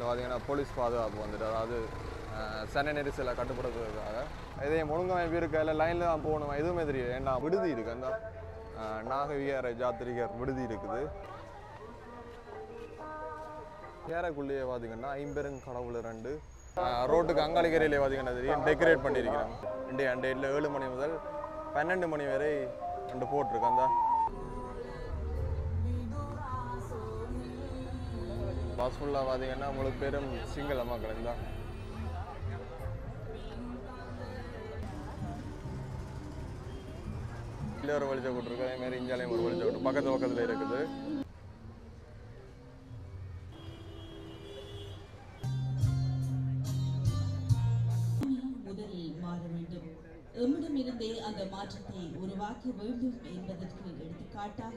இதில் பார்த்தீங்கன்னா போலீஸ் பாதுகாப்பு வந்துட்டு அதாவது அஹ், சன நெரிசலை கட்டுப்படுத்துறதுக்காக இதையும் ஒழுங்கமைப்பு இருக்க இல்லை லைனில் தான் போகணும் எதுவுமே தெரியல ஏன்னா விடுதி இருக்கு அந்த அஹ், நாகவிகார ஜாத்திரிகர் விடுதி இருக்குது கேரக்குள்ளேயே பார்த்தீங்கன்னா ஐம்பெரும் கடவுள் ரெண்டு அஹ், ரோட்டுக்கு அங்காளிக்கரையிலே பார்த்தீங்கன்னா தெரியும் டெக்கரேட் பண்ணியிருக்கிறோம் இன்றைய அண்டையில் ஏழு மணி முதல் பன்னெண்டு மணி வரை ரெண்டு போட்டிருக்கு அந்த பஸ் ஃபுல்லாக பார்த்தீங்கன்னா முழு பேரும் சிங்கள மக்கள் இந்த இல்லை ஒரு வெளிச்சம் விட்டுருக்கு அதே மாதிரி இஞ்சாலையும் ஒரு வெளிச்சம் விட்டு பக்கத்து பக்கத்தில் இருக்குது முதலில் மாற வேண்டும் எம்மிடமிருந்தே அந்த மாற்றத்தை உருவாக்க வேண்டும் என்பதற்கு எடுத்துக்காட்டாக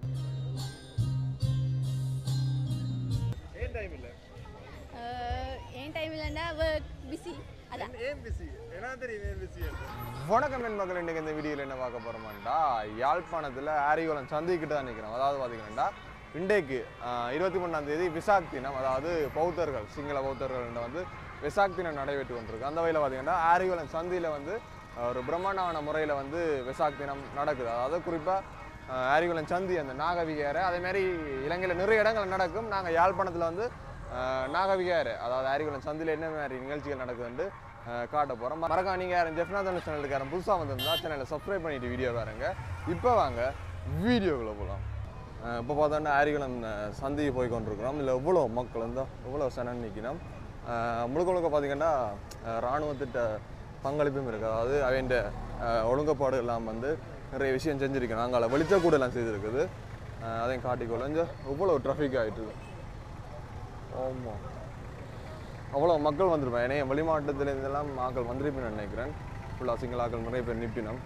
ஏன் டைம் இல்லை என் டைம் இல்லைன்னா ஒர்க் பிஸி அதான் ஏன் பிஸி என்ன தெரியும் ஏன் பிஸி வணக்கம் என் மக்கள் இன்றைக்கு இந்த வீடியோவில் என்ன பார்க்க போகிறோமாண்டா யாழ்ப்பாணத்தில் ஆரிகுளம் சந்திக்கிட்டு தான் நிற்கிறோம் அதாவது பார்த்தீங்கன்னா இன்றைக்கு இருபத்தி மூணாம் தேதி விசாக் தினம் அதாவது பௌத்தர்கள் சிங்கள பௌத்தர்கள் வந்து விசாக் தினம் நடைபெற்று கொண்டிருக்கு அந்த வகையில் பார்த்தீங்கன்னா ஆரிகுளம் சந்தியில் வந்து ஆஹ், ஒரு பிரம்மாண்டமான முறையில் வந்து விசாக் தினம் நடக்குது அதாவது குறிப்பாக ஆரிகுளம் சந்தி அந்த நாகவிகாரை அதே மாதிரி இலங்கையில் நிறைய இடங்கள் நடக்கும் நாங்கள் யாழ்ப்பாணத்தில் வந்து ஆஹ் நாகவிகார் அதாவது ஆரிகுளம் சந்தியில் என்ன மாதிரி நிகழ்ச்சிகள் நடக்குதுன்னு ஆஹ் காட்ட போகிறோம் மறக்காம நீங்கள் யாரும் ஜெஃப்னாதன் சேனலுக்காரன் புதுசாக வந்திருந்தா சேனலை சப்ஸ்கிரைப் பண்ணிட்டு வீடியோ பாருங்க இப்போ வாங்க வீடியோக்குள்ளே போகலாம் இப்போ பார்த்தோன்னா ஆரிகுளம் ஆஹ் சந்திக்கு போய் கொண்டிருக்கிறோம் இல்லை எவ்வளோ மக்கள் இருந்தால் எவ்வளோ சனன் நிற்கணும் முழுக்க முழுக்க பார்த்தீங்கன்னா ஆஹ் இராணுவத்திட்ட பங்களிப்பும் இருக்குது அதாவது அவன் ஒழுங்கப்பாடு எல்லாம் வந்து நிறைய விஷயம் செஞ்சுருக்கணும் அங்கே வெளிச்சக்கூட எல்லாம் செய்திருக்குது ஆஹ் அதையும் காட்டிக்கொள்ள இங்க எவ்வளோ டிராஃபிக் ஆகிட்டு இருக்கு ஆமாம் அவ்வளோ மக்கள் வந்திருப்பேன் ஏன்னா வெளி மாவட்டத்துலேருந்தெல்லாம் ஆக்கள் வந்திருப்பேன்னு நினைக்கிறேன் ஃபுல்லாக சிங்கள ஆக்கள் நிறைய பேர் நிற்பினோம்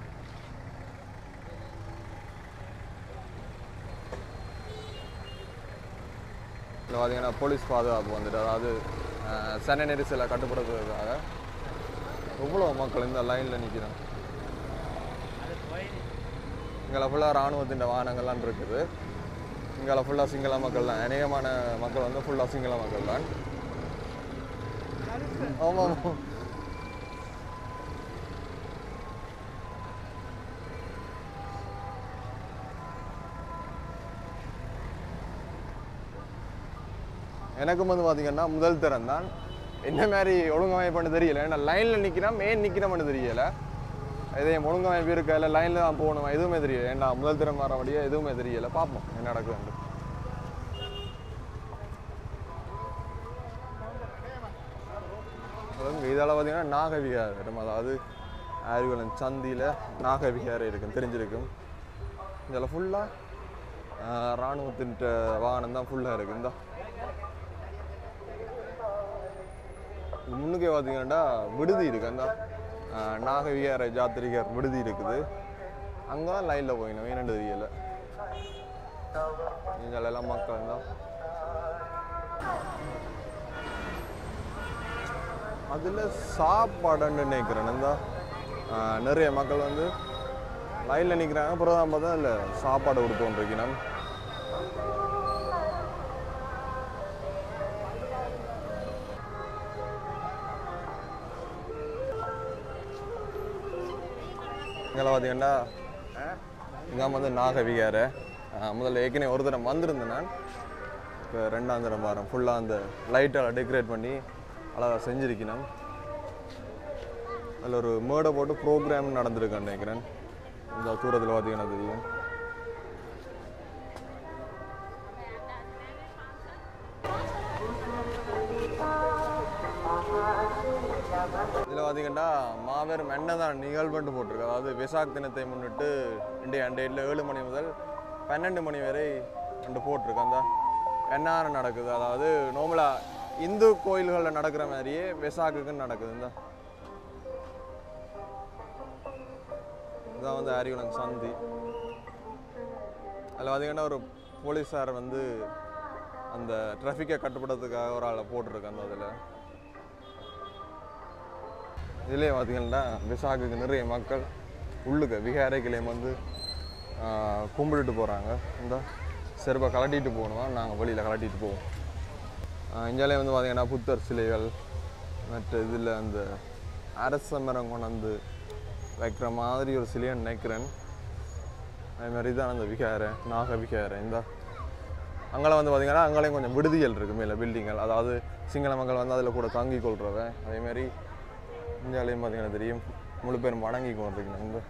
இதில் பார்த்தீங்கன்னா போலீஸ் பாதுகாப்பு வந்துட்டு அதாவது அஹ், சன நெரிசலை கட்டுப்படுத்துறதுக்காக எவ்வளோ மக்கள் இந்த லைனில் நிற்கிறோம் இங்கே ஃபுல்லாக இராணுவத்தின் வாகனங்கள்லாம் இருக்குது இங்கே ஃபுல்லாக சிங்கள மக்கள் தான் அநேகமான மக்கள் வந்து ஃபுல்லாக சிங்கள மக்கள் தான் ஆமாம் ஆமாம் எனக்கும் வந்து பார்த்தீங்கன்னா முதல் தரம் தான் என்ன மாதிரி ஒழுங்கமைப்புன்னு தெரியல ஏன்னா லைனில் நிற்கிறோம் ஏன் நிற்கிறோம்னு தெரியல இதையும் ஒழுங்கமைப்பு இருக்கா இல்லை லைனில் தான் போகணுமா எதுவுமே தெரியல ஏன்னா முதல் தரம் வரபடியே எதுவுமே தெரியல பார்ப்போம் என்ன நடக்குதுன்னு அதாவது இதால் பார்த்தீங்கன்னா நாகவிகாரம் அதாவது ஆரிகுளம் சந்தியில் நாகவிகாரம் இருக்கும் தெரிஞ்சிருக்கும் இதில் ஃபுல்லாக இராணுவத்தின் வாகனம் தான் ஃபுல்லாக இருக்குது இந்த முன்னுக்கே பார்த்தீங்கன்னா விடுதி இருக்கு அந்த ஆஹ், நாகவிகார ஜாத்திரிகர் விடுதி இருக்குது அங்கே தான் லைனில் போயிடணும் வேணுண்டு தெரியல இதில் எல்லாம் மக்கள் தான் அதில் சாப்பாடுன்னு நினைக்கிறேன் இந்த ஆஹ், நிறைய மக்கள் வந்து லைனில் நிற்கிறாங்க அப்புறம் தான் பார்த்தா இல்லை சாப்பாடு கொடுத்து கொண்டிருக்கணும் இங்கே பார்த்தீங்கன்னா இங்கே வந்து நாகவிகார முதல்ல ஏற்கனவே ஒரு தரம் வந்திருந்தேன் நான் இப்போ ரெண்டாம் தரம் வாரம் ஃபுல்லாக அந்த லைட்டால் டெக்கரேட் பண்ணி அழகாக செஞ்சிருக்கணும் அதில் ஒரு மேடை போட்டு ப்ரோக்ராம் நடந்திருக்கேன் நினைக்கிறேன் இந்த தூரத்தில் பார்த்தீங்கன்னா தெரியும் இதில் பார்த்தீங்கன்னா மாபெரும் தான் நிகழ்வுன்ட்டு போட்டிருக்கு அதாவது விசாக் தினத்தை முன்னிட்டு இன்றைய அண்டையில் ஏழு மணி முதல் பன்னெண்டு மணி வரை ரெண்டு போட்டிருக்கு அந்த என்னாரம் நடக்குது அதாவது நார்மலாக இந்து கோயில்களில் நடக்கிற மாதிரியே விசாக்குக்குன்னு நடக்குது இந்த இதான் வந்து அரிகுளம் சந்தி அதில் பார்த்தீங்கன்னா ஒரு போலீஸார் வந்து அந்த டிராஃபிக்கை கட்டுப்படுறதுக்காக ஒரு ஆளை போட்டிருக்கு அந்த இதில் இதுலேயே பார்த்தீங்கன்னா விசாகுக்கு நிறைய மக்கள் உள்ளுக்க விகாரைக்கிளையும் வந்து ஆஹ், கும்பிட்டுட்டு போகிறாங்க இந்த செருப்பை கலட்டிட்டு போகணுமா நாங்கள் வெளியில் கலட்டிட்டு போவோம் இந்தியாவிலே வந்து பார்த்தீங்கன்னா புத்தர் சிலைகள் மற்ற இதில் அந்த அரச மரம் கொண்டாந்து வைக்கிற மாதிரி ஒரு சிலையை நினைக்கிறேன் அதே மாதிரி தான் அந்த விகாரை நாக விகாரை இந்த அங்கே வந்து பார்த்தீங்கன்னா அங்கேயும் கொஞ்சம் விடுதிகள் இருக்குது மேலே பில்டிங்கள் அதாவது சிங்கள மக்கள் வந்து அதில் கூட தங்கி கொள்றவன் அதேமாரி இந்தியாவிலையும் பார்த்தீங்கன்னா தெரியும் முழு பேரும் வணங்கி கொண்டிருக்கணும் இந்த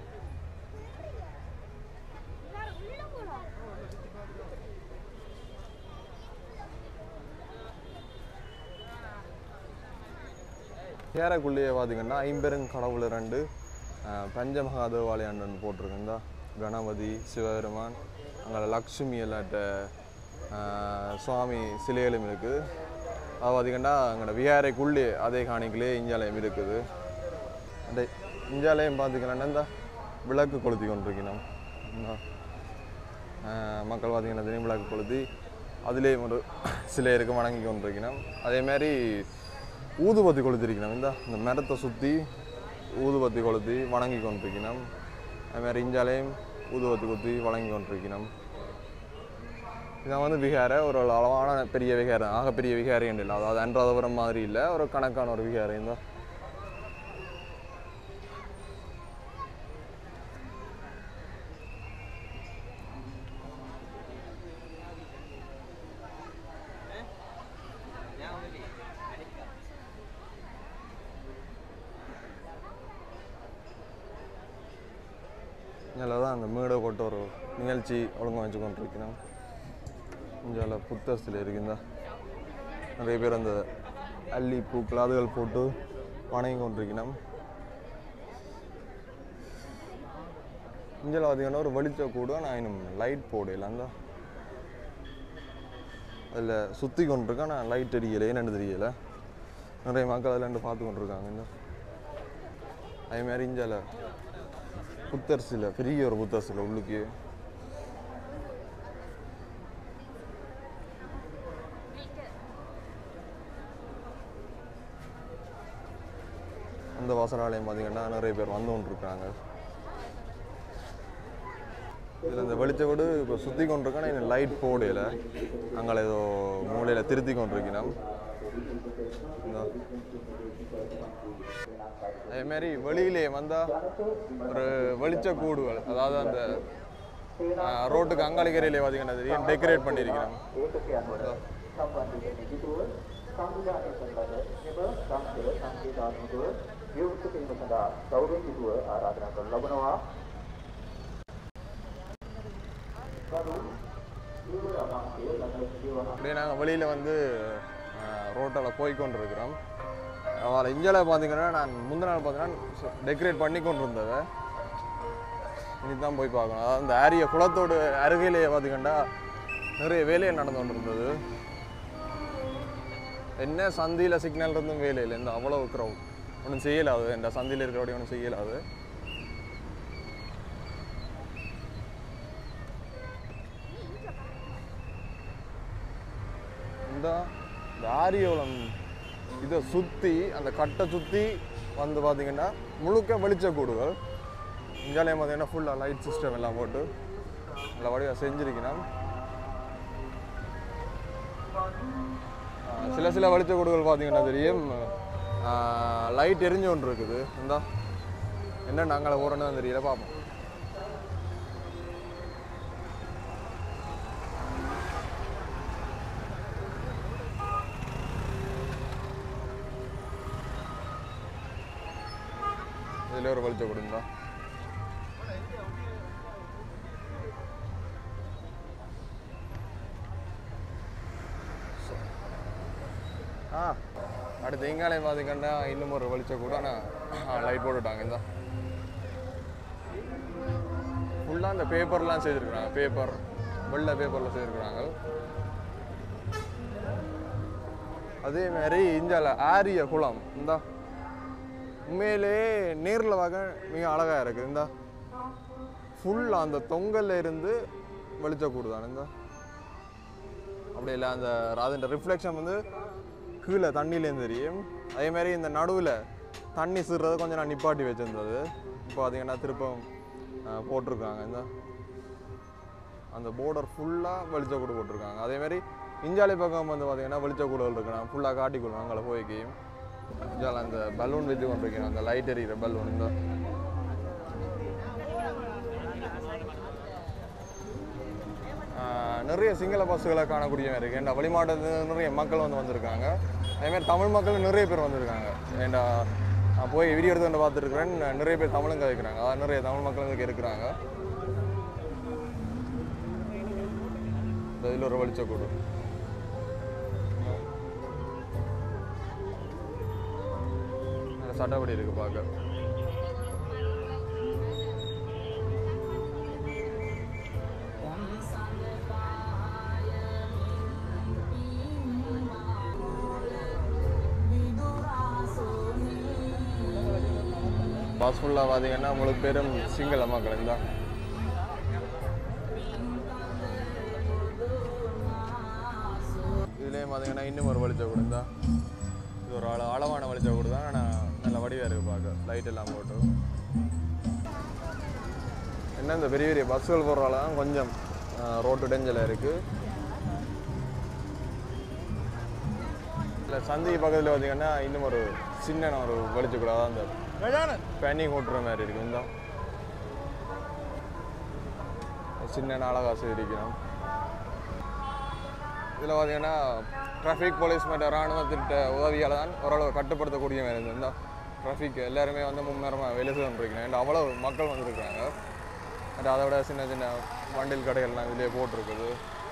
கேரக்குள்ளேயே பார்த்தீங்கன்னா ஐம்பெரும் கடவுள் ரெண்டு அஹ், பஞ்சமகாதேவாலயம்னு போட்டிருக்கு இந்த கணபதி சிவபெருமான் அங்கே லக்ஷ்மி எல்லாட்ட அஹ், சுவாமி சிலைகளும் இருக்குது அது பார்த்தீங்கன்னா அங்கே விகாரைக்குள்ளே அதே காணிக்கிலே இஞ்சாலயம் இருக்குது அந்த இஞ்சாலயம் பார்த்தீங்கன்னா இந்த விளக்கு கொளுத்தி கொண்டிருக்கணும் இந்த, அஹ், மக்கள் பார்த்தீங்கன்னா தினம் விளக்கு கொளுத்தி அதுலேயும் ஒரு சிலை இருக்கு வணங்கி கொண்டிருக்கணும் அதே மாதிரி ஊதுபத்தி கொளுத்திருக்கணும் இந்த இந்த மரத்தை சுற்றி ஊதுபத்தி கொளுத்தி வணங்கி கொண்டிருக்கணும் அதே மாதிரி இஞ்சாலையும் ஊதுபத்தி குத்தி வணங்கி கொண்டிருக்கணும் இதான் வந்து விகாரை ஒரு அளவான பெரிய விகாரை ஆக பெரிய விகாரை என்று இல்லை அதாவது அன்றாதபுரம் மாதிரி இல்லை ஒரு கணக்கான ஒரு விகாரை தான் இதில் தான் அந்த மேடை போட்டு ஒரு நிகழ்ச்சி ஒழுங்காக வச்சு கொண்டிருக்கிறோம் இங்கே புத்தர் சிலை இருக்குந்தா நிறைய பேர் அந்த அல்லி பூக்கள் அதுகள் போட்டு வணங்கி கொண்டிருக்கணும் இங்கே பார்த்தீங்கன்னா ஒரு வெளிச்ச கூட நான் இன்னும் லைட் போடல அந்த அதில் சுற்றி கொண்டிருக்கேன் நான் லைட் அடிக்கல என்னன்னு தெரியல நிறைய மக்கள் அதில் இருந்து பார்த்து கொண்டிருக்காங்க இந்த அதே மாதிரி இஞ்சால புத்தர் சிலை பெரிய ஒரு புத்தர் சிலை உள்ளுக்கு அந்த வாசனாலயம் பார்த்தீங்கன்னா நிறைய பேர் வந்து கொண்டிருக்காங்க இதில் இந்த வெளிச்ச வீடு இப்போ சுற்றி கொண்டிருக்கேன் இன்னும் லைட் போடையில அங்கே ஏதோ மூலையில் திருத்தி கொண்டிருக்கணும் இந்தா. அதேமாரி வெளியிலே வந்தால் ஒரு வெளிச்ச கூடுகள் அதாவது அந்த ஆ, ரோட்டுக்கு அங்காளிக்கரையிலே பார்த்தீங்கன்னா தெரியும் டெக்கரேட் பண்ணியிருக்கிறோம் இதோ. அப்படியே நாங்கள் வெளியில் வந்து ரோட்டில் போய் கொண்டிருக்கிறோம் அவளை இந்தியாவில் பார்த்தீங்கன்னா நான் முந்தின நாள் பார்த்தீங்கன்னா டெக்கரேட் பண்ணி கொண்டு இருந்தவ இனி தான் போய் பார்க்கணும் அதாவது இந்த ஏரிய குளத்தோடு அருகிலேயே பார்த்தீங்கன்னா நிறைய வேலைகள் நடந்து கொண்டு இருந்தது என்ன சந்தியில் சிக்னல் இருந்தும் வேலை இல்லை இந்த அவ்வளோ க்ரௌட் ஒன்றும் செய்யலாது இந்த சந்தியில் இருக்கிறபடி ஒன்றும் செய்யலாது இந்த இந்த ஆரியோளம் இதை சுற்றி அந்த கட்டை சுற்றி வந்து பார்த்தீங்கன்னா முழுக்க வெளிச்ச கூடுகள் இங்காலையும் பார்த்தீங்கன்னா ஃபுல்லாக லைட் சிஸ்டம் எல்லாம் போட்டு நல்ல வடிவாக செஞ்சிருக்கணும் ஆ, சில சில வெளிச்ச கூடுகள் பார்த்தீங்கன்னா தெரியும் லைட் எரிஞ்சு கொண்டு இருக்குது இந்தா என்ன நாங்கள ஓரணும் தெரியல பார்ப்போம் இதில் ஒரு வெளிச்ச கொடுந்தா ஆ அடுத்து எங்காலையும் பார்த்தீங்கன்னா இன்னும் ஒரு வெளிச்சம் கூட ஆனால் லைட் போட்டுவிட்டாங்க இந்த ஃபுல்லாக அந்த பேப்பர்லாம் செய்திருக்கிறாங்க பேப்பர் வெள்ளை பேப்பரில் செய்திருக்கிறாங்க அதே மாதிரி இந்தியாவில் ஆரிய குளம் இந்த உண்மையிலே நேரில் பார்க்க மிக அழகாக இருக்குது இந்த ஃபுல்லாக அந்த தொங்கல்ல இருந்து வெளிச்ச கூடுதான் இந்த அப்படி இல்லை அந்த அதோட ரிஃப்ளெக்ஷன் வந்து கீழே தண்ணியிலேருந்து தெரியும் அதே மாதிரி இந்த நடுவில் தண்ணி சிறுறது கொஞ்சம் நான் நிப்பாட்டி வச்சிருந்தது இப்போ பார்த்தீங்கன்னா திருப்பம் அஹ், போட்டிருக்காங்க இந்த அந்த போர்டர் ஃபுல்லாக வெளிச்ச கூடு போட்டிருக்காங்க அதே மாதிரி இஞ்சாலி பக்கம் வந்து பார்த்தீங்கன்னா வெளிச்சக்கூடல் இருக்கலாம் ஃபுல்லாக காட்டிக்கொள்ளும் அங்கே போய்க்கு இஞ்சால அந்த பலூன் வச்சு கொண்டிருக்கேன் அந்த லைட் எரியிற பலூன் இந்த ஆஹ் நிறைய சிங்கள பஸ்ஸுகளை காணக்கூடிய மாதிரி இருக்குது ஏன்டா வெளிமாட்டத்து நிறைய மக்கள் வந்து வந்திருக்காங்க அதேமாதிரி தமிழ் மக்கள் நிறைய பேர் வந்திருக்காங்க ஏன்டா நான் போய் வீடியோ எடுத்து வந்து பார்த்துருக்குறேன் நிறைய பேர் தமிழும் கதைக்கிறாங்க அதாவது நிறைய தமிழ் மக்கள் இங்கே இருக்கிறாங்க இந்த இதில் ஒரு வெளிச்சக்கூடு நல்ல சட்டப்படி இருக்குது பார்க்க பாஸ் ஃபுல்லாக பார்த்தீங்கன்னா உங்களுக்கு பேரும் சிங்கள மக்கள் தான் இதுலேயும் பார்த்தீங்கன்னா இன்னும் ஒரு வெளிச்சம் கொடுந்தா இது ஒரு அள அளவான வெளிச்சம் கொடுத்தா ஆனால் நல்ல வடிவாக இருக்குது பார்க்க லைட் எல்லாம் போட்டு என்ன இந்த பெரிய பெரிய பஸ்ஸுகள் போடுறால தான் கொஞ்சம் ரோட்டு டெஞ்சலாக இருக்குது இல்லை சந்தி பக்கத்தில் பார்த்தீங்கன்னா இன்னும் ஒரு சின்ன ஒரு வெளிச்சம் கூட அதான் அந்த பேனிங் ஓட்டுற மாதிரி இருக்கு இந்த சின்ன நாளகாசு இருக்கணும் இதில் பார்த்தீங்கன்னா டிராஃபிக் போலீஸ் மற்றும் இராணுவத்திட்ட உதவியால் தான் ஓரளவு கட்டுப்படுத்தக்கூடிய மாதிரி இருந்தது இந்த டிராஃபிக் எல்லாருமே வந்து முன்னேறமாக வேலை செய்யணும் ஏன்னா அவ்வளோ மக்கள் வந்திருக்காங்க பட் அதை விட சின்ன சின்ன வண்டில் கடைகள்லாம் இதிலே போட்டிருக்குது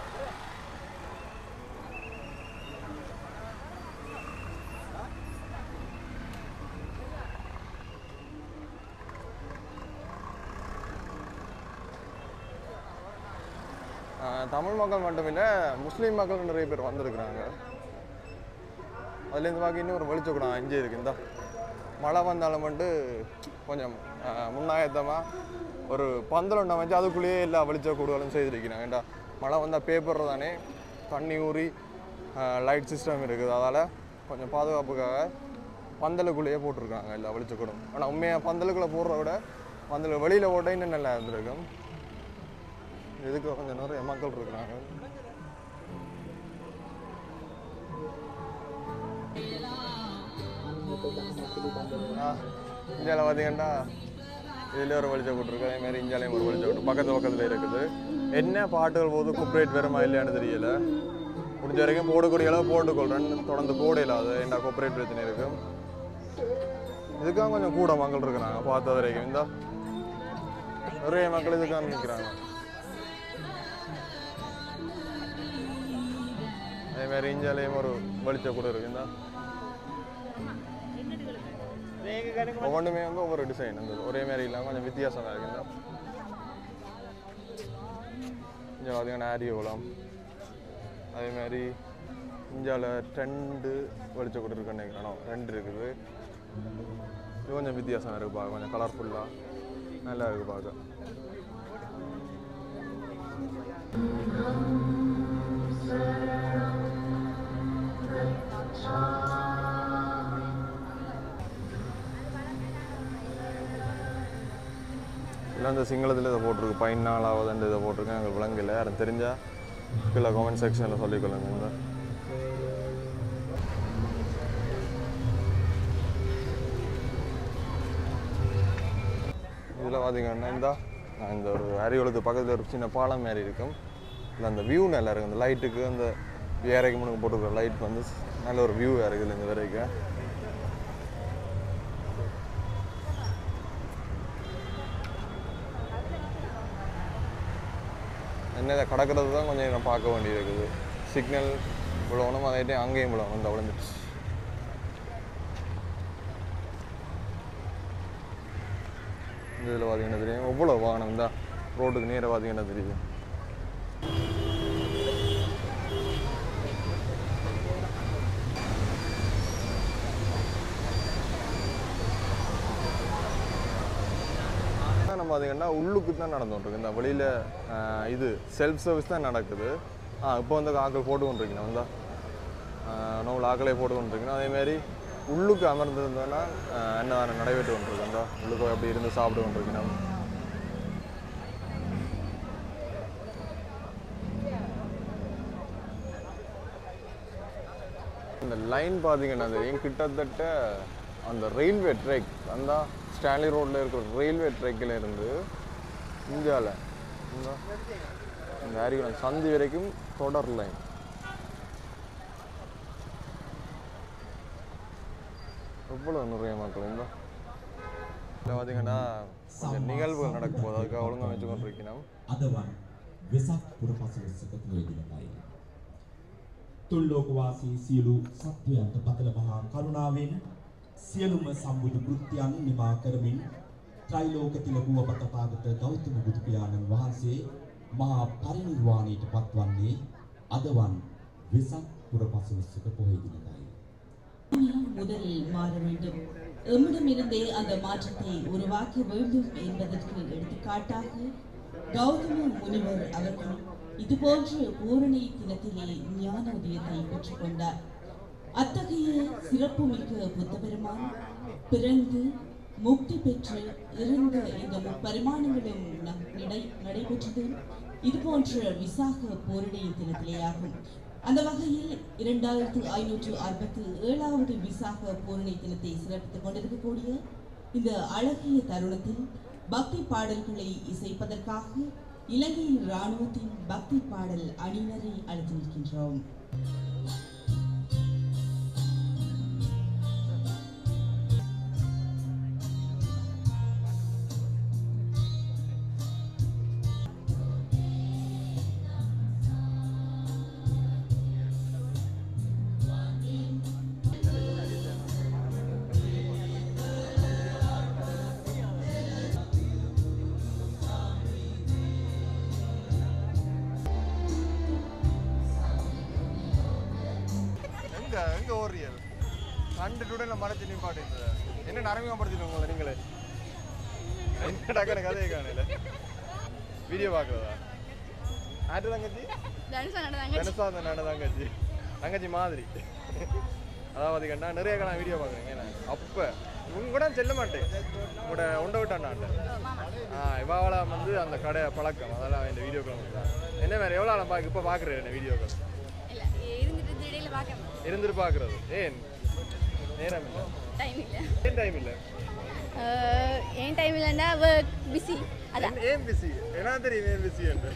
ஆஹ் தமிழ் மக்கள் மட்டும் இல்லை முஸ்லீம் மக்கள் நிறைய பேர் வந்திருக்கிறாங்க அதுலேருந்து பார்க்க இன்னும் ஒரு வெளிச்சக்கூடம் அஞ்சு இருக்கு இந்த மழை வந்தாலும் வந்து கொஞ்சம் முன்னாயத்தமாக ஒரு பந்தல் வச்சு அதுக்குள்ளேயே எல்லா வெளிச்சக்கூடுகளும் செய்திருக்கிறாங்க ஏண்டா மழை வந்தால் பேப்பர் தானே தண்ணி ஊறி லைட் சிஸ்டம் இருக்குது அதால் கொஞ்சம் பாதுகாப்புக்காக பந்தலுக்குள்ளேயே போட்டிருக்காங்க எல்லா வெளிச்சக்கூடும் ஆனால் உண்மையாக பந்தலுக்குள்ளே போடுறத விட பந்தல் வெளியில் போட்டால் இன்னும் நல்லா இருந்திருக்கும் இதுக்கு கொஞ்சம் நிறைய மக்கள் இருக்கிறாங்க இந்தியாவில் பார்த்தீங்கன்னா இதில் ஒரு வெளிச்சம் இருக்கு அதே மாதிரி இந்தியாலையும் ஒரு வெளிச்சம் விட்டு பக்கத்து பக்கத்தில் இருக்குது என்ன பாட்டுகள் போது குப்ரேட் வருமா இல்லையான்னு தெரியல முடிஞ்ச வரைக்கும் போடக்கூடிய அளவு போட்டுக்கொள்றேன் தொடர்ந்து போட இல்லாத என்ன கொப்பரேட் பிரச்சனை இருக்கு இதுக்காக கொஞ்சம் கூட மக்கள் இருக்கிறாங்க பார்த்த வரைக்கும் இந்த நிறைய மக்கள் இதுக்காக நிற்கிறாங்க அதே மாதிரி இந்தியாலேயும் ஒரு வெளிச்சம் கூட இருக்கு இந்த ஒவ்வொன்றுமே வந்து ஒவ்வொரு டிசைன் அந்த ஒரே மாதிரி இல்லாமல் கொஞ்சம் வித்தியாசமாக இருக்கு இந்த இங்கே பார்த்தீங்கன்னா ஆரிய குளம் அதே மாதிரி இந்தியாவில் ரெண்டு வெளிச்சம் கூட இருக்குன்னு நினைக்கிறேன் ரெண்டு இருக்குது இது கொஞ்சம் வித்தியாசம் இருக்குது பார்க்க கொஞ்சம் கலர்ஃபுல்லாக நல்லா இருக்குது பார்க்க இல்லை இந்த சிங்களத்தில் இதை போட்டிருக்கு பதினாலாவது இதை போட்டிருக்கேன் எங்களுக்கு விளங்கல யாரும் தெரிஞ்சால் கீழே கமெண்ட் செக்ஷனில் சொல்லிக்கொள்ளுங்க இந்த இதில் பார்த்தீங்கன்னா இந்த நான் இந்த ஒரு அரியோளுக்கு பக்கத்தில் ஒரு சின்ன பாலம் மாதிரி இருக்கும் இல்லை அந்த வியூ நல்லா இருக்கும் அந்த லைட்டுக்கு அந்த ஏறைக்கு முன்னுக்கு போட்டுருக்கிற லைட் வந்து நல்ல ஒரு வியூ இருக்குது இந்த வரைக்கும் என்ன இதை கடக்கிறது தான் கொஞ்சம் நான் பார்க்க வேண்டியது இருக்குது சிக்னல் விழணும் அதே டைம் அங்கேயும் விழணும் இந்த விழுந்துச்சு இந்த இதில் பார்த்தீங்கன்னா தெரியும் எவ்வளோ வாகனம் தான் ரோட்டுக்கு நேராக பார்த்தீங்கன்னா தெரியும் நம்ம பார்த்தீங்கன்னா உள்ளுக்கு தான் நடந்துகிட்டு இந்த வெளியில் இது செல்ஃப் சர்வீஸ் தான் நடக்குது ஆ இப்போ வந்து ஆக்கள் போட்டு கொண்டிருக்கணும் வந்தா நோவில் ஆக்களே போட்டு கொண்டிருக்கணும் அதேமாரி உள்ளுக்கு அமர்ந்திருந்தோன்னா அன்னதானம் நடைபெற்று கொண்டிருக்கு இந்த உள்ளுக்கு அப்படி இருந்து சாப்பிட்டு கொண்டிருக்கணும் இந்த லைன் பார்த்தீங்கன்னா தெரியும் கிட்டத்தட்ட அந்த ரயில்வே ட்ரெக் அந்த ஸ்டான்லி ரோட்டில் இருக்கிற ரயில்வே ட்ரெக்கில் இருந்து இந்தியாவில் இந்த இந்த அரிகுளம் சந்தி வரைக்கும் தொடர் லைன் எவ்வளோ நிறைய மக்கள் இந்த இதில் பார்த்தீங்கன்னா கொஞ்சம் நிகழ்வுகள் நடக்கும் போது அதுக்காக ஒழுங்காக வச்சு கொண்டிருக்கணும் අදවන් වෙසක් පුරපසළොස්වක තුළදිනකයි. තුන් ලෝකවාසී සියලු සත්වයන්ට පතල මහා කරුණාවෙන් සියලුම සම්බුදු කෘත්‍යයන් නිමා කරමින් ත්‍රිලෝක තිලකුව පතපාගත ගෞතම බුදු පියාණන් වහන්සේ මහා පරිනිර්වාණයට පත්වන්නේ අදවන් වෙසක් පුරපසළොස්වක පොහොය දිනකයි. முதல் மாற வேண்டும் எம்மிடமிருந்தே அந்த மாற்றத்தை உருவாக்க வேண்டும் என்பதற்கு எடுத்துக்காட்டாக கௌதம முனிவர் அவர்கள் இதுபோன்ற பூரணி தினத்திலே ஞான உதயத்தை பெற்றுக்கொண்டார் அத்தகைய சிறப்புமிக்க புத்தபெருமான் பிறந்து முக்தி பெற்று இருந்த இந்த முப்பரிமாணங்களும் நம் நடை நடைபெற்றது இதுபோன்ற விசாக பூரணி தினத்திலேயாகும் அந்த வகையில் இரண்டாயிரத்து ஐநூற்று அறுபத்து ஏழாவது விசாக பூரணி தினத்தை சிறப்பித்துக் கொண்டிருக்கக்கூடிய இந்த அழகிய தருணத்தில் பக்தி பாடல்களை இசைப்பதற்காக இலங்கை இராணுவத்தின் பக்தி பாடல் அணியினரை அழைத்து நிற்கின்றோம் எங்க எங்க ஓடுறீர்கள் கண்டுட்டு உடனே மறைச்சு நிப்பாட்டு என்ன நரமியப்படுத்திட்டு உங்களை நீங்களே என்ன டக்குனு கதையை காணல வீடியோ பார்க்குறதா ஆட்டு தங்கச்சி தனுஷ் நடந்தாங்க கனசா அந்த நாடு தங்கச்சி தங்கச்சி மாதிரி அதாவது கண்டா நிறைய நான் வீடியோ பார்க்குறேங்க நான் அப்போ இவங்க கூட செல்ல மாட்டேன் உங்களோட உண்டை விட்டாண்டாண்ட ஆ இவாவளா வந்து அந்த கடை பழக்கம் அதெல்லாம் இந்த வீடியோக்கள் தான் என்ன வேறு எவ்வளோ நான் பார்க்க இப்போ பார்க்குறேன் என்ன வீடியோக்கள் இல்ல இருந்துட்டு இந்த இடையில பார்க்கணும் இருந்துட்டு பார்க்குறது ஏன் நேரம் இல்லை டைம் இல்ல ஏன் டைம் இல்லை அஹ், ஏன் டைம் இல்லைன்னா ஒர்க் பிஸி அதான் ஏன் ஏன் பிஸி என்ன தெரியும் ஏன் பிஸி என்று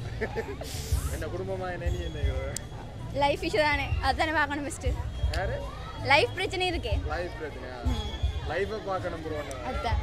என்ன குடும்பமா என்ன நீ என்ன லைஃப் இஷ்யூ தானே அதுதானே பார்க்கணும் ஃபஸ்ட்டு யாரு லைஃப் பிரச்சனை இருக்கே லைஃப் பிரச்சனையா லைஃபை பார்க்கணும் ப்ரோன்னு அதுதான்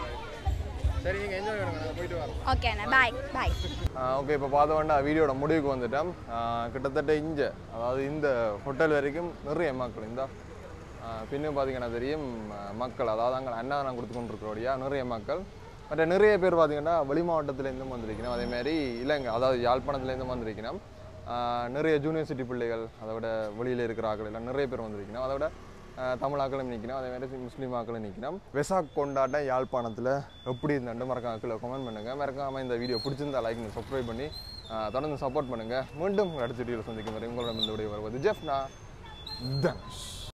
சரி நீங்கள் என்ஜாய் பண்ணுங்க நாங்கள் போயிட்டு வரோம் ஓகே அண்ணா பாய் பாய் ஓகே இப்போ பார்த்த வேண்டாம் வீடியோட முடிவுக்கு வந்துட்டோம் ஆ, கிட்டத்தட்ட இங்கே அதாவது இந்த ஹோட்டல் வரைக்கும் நிறைய மக்கள் இந்த பின்னும் பார்த்தீங்கன்னா தெரியும் ஆ, மக்கள் அதாவது அங்கே அன்னதானம் கொடுத்து கொண்டிருக்கிறோடியா நிறைய மக்கள் மற்ற நிறைய பேர் பார்த்தீங்கன்னா வெளி மாவட்டத்துலேருந்து வந்திருக்கணும் அதே மாதிரி இலங்கை அதாவது யாழ்ப்பாணத்துலேருந்து வந்திருக்கணும் ஆ, நிறைய யூனிவர்சிட்டி பிள்ளைகள் அதை விட வெளியில் இருக்கிற ஆட்கள் எல்லாம் நிறைய பேர் வந்திருக்கணும் அதை விட ஆஹ் தமிழ் ஆக்களும் நிற்கணும் அதே மாதிரி முஸ்லீம் ஆக்களும் நிற்கணும் வெசாக் கொண்டாட்டம் யாழ்ப்பாணத்தில் எப்படி இருந்தாண்டு மறக்காம கீழே கமெண்ட் பண்ணுங்கள் மறக்காமல் இந்த வீடியோ பிடிச்சிருந்தா லைக் பண்ணி சப்ஸ்கிரைப் பண்ணி ஆஹ் தொடர்ந்து சப்போர்ட் பண்ணுங்கள் மீண்டும் அடுத்த வீடியோவில் சந்திக்கும் வரை உங்களிடம் இந்த வீடியோ வருவது ஜெஃப்னா தனுஷ்